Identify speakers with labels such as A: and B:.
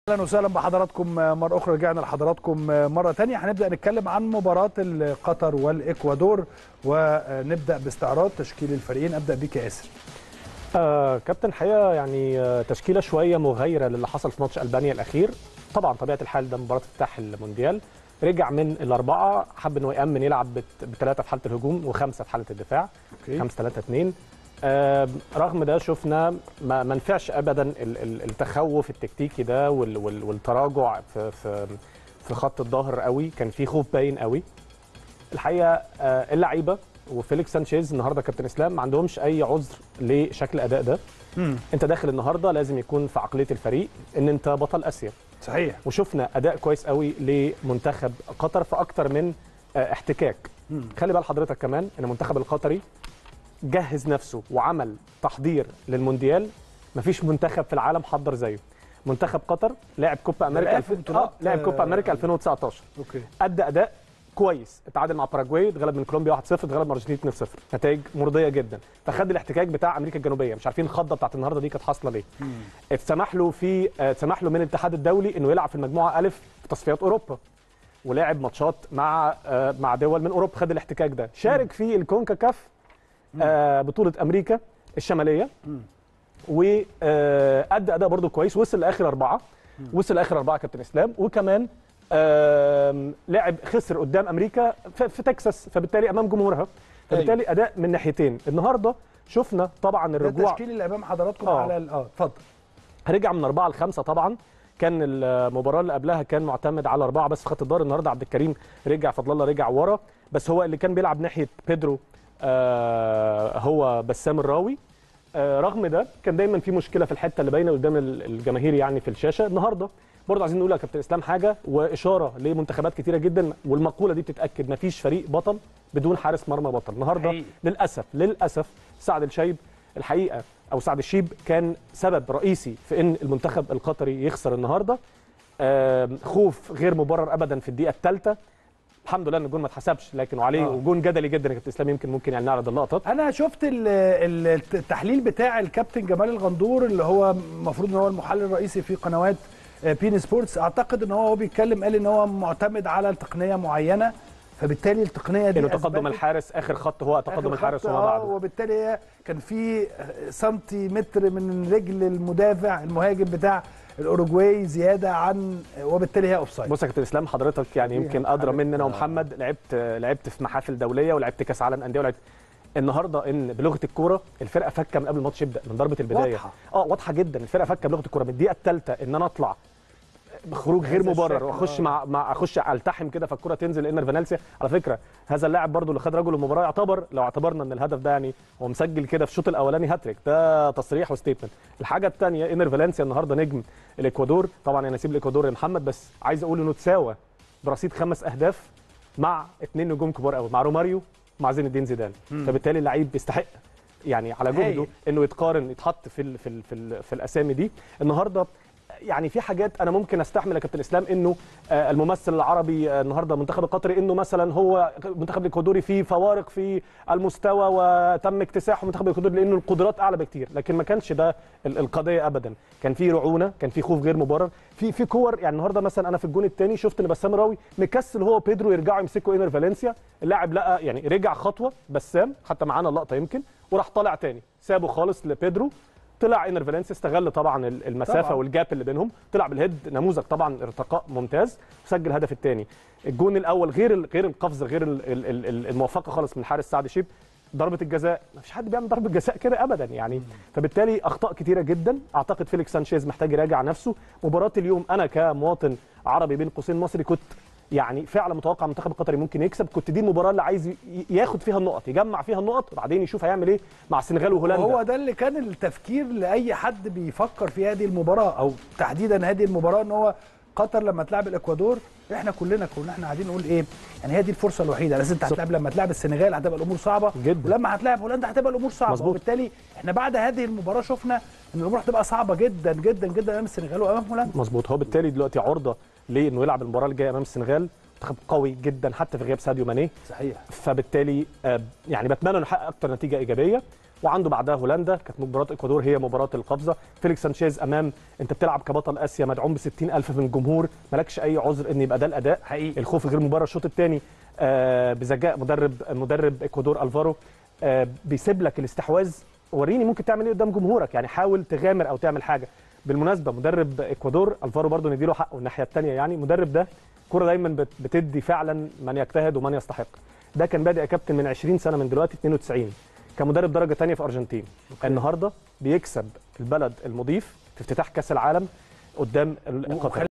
A: اهلا وسهلا بحضراتكم مره اخرى رجعنا لحضراتكم مره ثانيه هنبدا نتكلم عن مباراه قطر والاكوادور ونبدا باستعراض تشكيل الفريقين ابدا بيك يا ياسر
B: آه كابتن حقيقه يعني آه تشكيله شويه مغايره للي حصل في ماتش البانيا الاخير طبعا طبيعه الحال ده مباراه افتتاح المونديال رجع من الاربعه حب انه يامن يلعب بثلاثه في حاله الهجوم وخمسه في حاله الدفاع
A: أوكي.
B: 5 3 2 آه رغم ده شفنا ما ما نفعش ابدا ال- ال- التخوف التكتيكي ده وال- وال- والتراجع في في في خط الظهر قوي كان في خوف باين قوي الحقيقه آه اللعيبه وفيليكس سانشيز النهارده كابتن اسلام ما عندهمش اي عذر لشكل الاداء ده انت داخل النهارده لازم يكون في عقليه الفريق ان انت بطل اسيا
A: صحيح
B: وشفنا اداء كويس قوي لمنتخب قطر في اكتر من آه، احتكاك
A: مم.
B: خلي بال حضرتك كمان ان المنتخب القطري جهز نفسه وعمل تحضير للمونديال مفيش منتخب في العالم حضر زيه منتخب قطر لعب كوبا امريكا
A: لعب في
B: الف...
A: بطولات،
B: آه لعب كوبا
A: آه،
B: امريكا 2019
A: اوكي
B: ادى اداء كويس اتعادل مع باراجواي اتغلب من كولومبيا 1-0 اتغلب من الارجنتين 2-0 نتائج مرضيه جدا فخد الاحتكاك بتاع امريكا الجنوبيه مش عارفين الخضه بتاعت النهارده دي كانت حاصله ليه اتسمح له في آه، اتسمح له من الاتحاد الدولي انه يلعب في المجموعه الف في تصفيات اوروبا ولعب ماتشات مع آه، مع دول من اوروبا خد الاحتكاك ده شارك في الكونكاكاف آه، بطوله امريكا الشماليه
A: مم.
B: وادى اداء برضه كويس وصل لاخر اربعه وصل لاخر اربعه كابتن اسلام وكمان آم، لعب خسر قدام امريكا في, في تكساس فبالتالي امام جمهورها فبالتالي اداء من ناحيتين النهارده شفنا طبعا
A: ده
B: الرجوع
A: التشكيل اللي امام حضراتكم
B: آه.
A: على ال- اه اتفضل
B: رجع من أربعة لخمسة طبعا كان المباراة اللي قبلها كان معتمد على أربعة بس في خط الظهر النهاردة عبد الكريم رجع فضل الله رجع ورا بس هو اللي كان بيلعب ناحية بيدرو آه هو بسام الراوي آه رغم ده كان دايما في مشكلة في الحتة اللي باينة قدام ال- الجماهير يعني في الشاشة النهاردة برضه عايزين نقول يا كابتن اسلام حاجه واشاره لمنتخبات كتيره جدا والمقوله دي بتتاكد مفيش فريق بطل بدون حارس مرمى بطل النهارده
A: حقيقي.
B: للاسف للاسف سعد الشايب الحقيقه او سعد الشيب كان سبب رئيسي في ان المنتخب القطري يخسر النهارده آم، خوف غير مبرر ابدا في الدقيقه الثالثه الحمد لله ان الجون ما اتحسبش لكن وعليه
A: آه.
B: وجون جدلي جدا يا كابتن اسلام يمكن ممكن يعني نعرض اللقطات
A: انا شفت ال- ال- التحليل بتاع الكابتن جمال الغندور اللي هو المفروض ان هو المحلل الرئيسي في قنوات آه، بين سبورتس اعتقد ان هو وهو بيتكلم قال ان هو معتمد على تقنيه معينه فبالتالي التقنيه دي
B: انه تقدم
A: أثبتت-
B: الحارس اخر خط هو تقدم
A: آخر
B: الحارس
A: خط،
B: وما
A: آه،
B: بعده
A: وبالتالي هي كان في سنتيمتر من رجل المدافع المهاجم بتاع الاوروجواي زياده عن وبالتالي هي اوفسايد
B: بص يا كابتن اسلام حضرتك يعني
A: فيها
B: يمكن ادرى
A: حاجات-
B: مني انا
A: آه.
B: ومحمد لعبت لعبت في محافل دوليه ولعبت كاس عالم انديه ولعبت النهارده ان بلغه الكوره الفرقه فكه من قبل الماتش يبدا من ضربه البدايه
A: واضحة.
B: اه واضحه جدا الفرقه فكه بلغه الكوره من الدقيقه الثالثه ان انا اطلع بخروج غير
A: بهذا
B: مبرر
A: الشكل،
B: واخش
A: آه.
B: مع مع اخش التحم كده فالكره تنزل لان فالنسيا على فكره هذا اللاعب برضو اللي خد رجل المباراه يعتبر لو اعتبرنا ان الهدف ده يعني هو مسجل كده في الشوط الاولاني هاتريك ده تصريح وستيتمنت الحاجه الثانيه انر فالنسيا النهارده نجم الاكوادور طبعا انا اسيب الاكوادور يا محمد بس عايز اقول انه تساوى برصيد خمس اهداف مع اثنين نجوم كبار قوي مع روماريو مع زين الدين زيدان فبالتالي اللعيب بيستحق يعني على جهده
A: هايل.
B: انه يتقارن يتحط في ال في ال في, ال في الاسامي دي النهارده يعني في حاجات انا ممكن استحمل يا كابتن اسلام انه آه، الممثل العربي آه، النهارده المنتخب القطري انه مثلا هو المنتخب الاكوادوري فيه فوارق في المستوى وتم اكتساحه المنتخب الاكوادوري لانه القدرات اعلى بكتير لكن ما كانش ده ال- القضيه ابدا كان في رعونه كان في خوف غير مبرر في في كور يعني النهارده مثلا انا في الجون الثاني شفت ان بسام راوي مكسل هو وبيدرو يرجعوا يمسكوا انر فالنسيا اللاعب لقى يعني رجع خطوه بسام حتى معانا اللقطه يمكن وراح طالع تاني سابه خالص لبيدرو طلع انر فالنسيا استغل طبعا ال- المسافه
A: طبعاً.
B: والجاب اللي بينهم طلع بالهيد نموذج طبعا ارتقاء ممتاز وسجل الهدف الثاني الجون الاول غير ال- غير القفز غير ال- ال- ال- ال- الموافقه خالص من حارس سعد شيب ضربه الجزاء ما فيش حد بيعمل ضربه جزاء كده ابدا يعني فبالتالي اخطاء كتيره جدا اعتقد فيليكس سانشيز محتاج يراجع نفسه مباراه اليوم انا كمواطن عربي بين قوسين مصري كنت يعني فعلا متوقع المنتخب القطري ممكن يكسب كنت دي المباراه اللي عايز ي- ياخد فيها النقط يجمع فيها النقط وبعدين يشوف هيعمل ايه مع السنغال وهولندا
A: وهو ده اللي كان التفكير لاي حد بيفكر في هذه المباراه او تحديدا هذه المباراه ان هو قطر لما تلعب الاكوادور احنا كلنا كنا احنا قاعدين نقول ايه يعني هي دي الفرصه الوحيده لازم انت هتلعب لما تلعب السنغال هتبقى الامور صعبه
B: جدا.
A: ولما هتلعب هولندا هتبقى الامور صعبه
B: مظبوط.
A: وبالتالي احنا بعد هذه المباراه شفنا ان الامور هتبقى صعبه جدا جدا جدا امام السنغال وامام هولندا
B: مظبوط هو بالتالي دلوقتي عرضه لانه يلعب المباراه الجايه امام السنغال منتخب قوي جدا حتى في غياب ساديو ماني
A: صحيح
B: فبالتالي آه، يعني بتمنى انه يحقق اكتر نتيجه ايجابيه وعنده بعدها هولندا كانت مباراه الاكوادور هي مباراه القفزه فيليكس سانشيز امام انت بتلعب كبطل اسيا مدعوم ب 60000 من الجمهور مالكش اي عذر ان يبقى ده الاداء
A: حقيقي
B: الخوف غير مبرر الشوط الثاني آه بذكاء مدرب مدرب اكوادور الفارو آه بيسيب لك الاستحواذ وريني ممكن تعمل ايه قدام جمهورك يعني حاول تغامر او تعمل حاجه بالمناسبه مدرب اكوادور الفارو برضو نديله حقه الناحيه الثانيه يعني المدرب ده كرة دايما بت- بتدي فعلا من يجتهد ومن يستحق ده كان بادئ يا كابتن من 20 سنه من دلوقتي 92 كمدرب درجه ثانيه في ارجنتين النهارده بيكسب البلد المضيف في افتتاح كاس العالم قدام ال-
A: وخلي